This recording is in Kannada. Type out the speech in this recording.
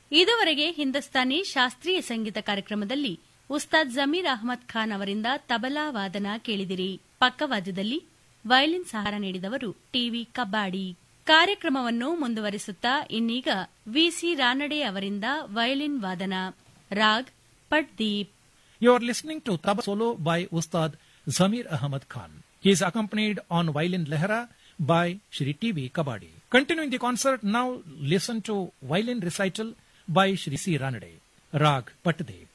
ಇದುವರೆಗೆ ಹಿಂದೂಸ್ತಾನಿ ಶಾಸ್ತ್ರೀಯ ಸಂಗೀತ ಕಾರ್ಯಕ್ರಮದಲ್ಲಿ ಉಸ್ತಾದ್ ಜಮೀರ್ ಅಹಮದ್ ಖಾನ್ ಅವರಿಂದ ತಬಲಾ ವಾದನ ಕೇಳಿದಿರಿ ಪಕ್ಕವಾದ್ಯದಲ್ಲಿ ವಯಲಿನ್ ಸಹಾರ ನೀಡಿದವರು ಟಿವಿ ಕಬ್ಬಾಡಿ ಕಾರ್ಯಕ್ರಮವನ್ನು ಮುಂದುವರಿಸುತ್ತಾ ಇನ್ನೀಗ ವಿಸಿ ರಾನಡೆ ಅವರಿಂದ ವಯಲಿನ್ ವಾದನ raag ಪಟ್ದೀಪ್ You are listening to Taba Solo by Ustad Zamir Ahmad Khan. He is accompanied on violin Lehra by Shri T.V. Kabadi. Continuing the concert, now listen to violin recital by Shri C. Ranade. Rag Patdev.